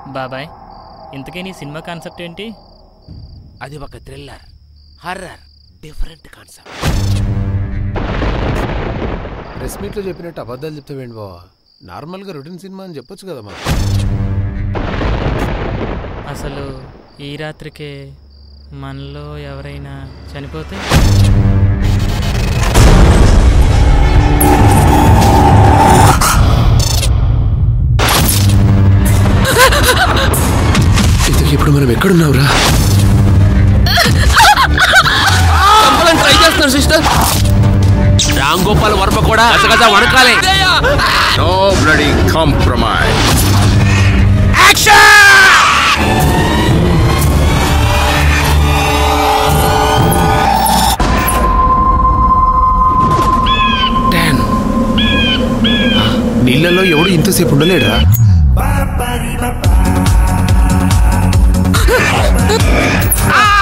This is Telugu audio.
బాబాయ్ ఇంతకీ నీ సినిమా కాన్సెప్ట్ ఏంటి అది ఒక thriller horror different concept press మీట్లో చెప్పినట్టు అబద్ధాలు చెప్తావేంటి బావా నార్మల్గా రొటీన్ సినిమా అని చెప్పొచ్చు కదా మా అసలు ఈ రాత్రికే మనలో ఎవరైనా చనిపోతే ఇంతకీ ఇప్పుడు మనం ఎక్కడున్నావురా ట్రై చేస్తున్నారు సిస్టర్ రామ్ గోపాల్ వర్మ కూడా గజగజ వణకాలి No bloody compromise. డాన్ నీళ్ళలో ఎవడు ఇంతసేపు ఉండలేడురా ఆ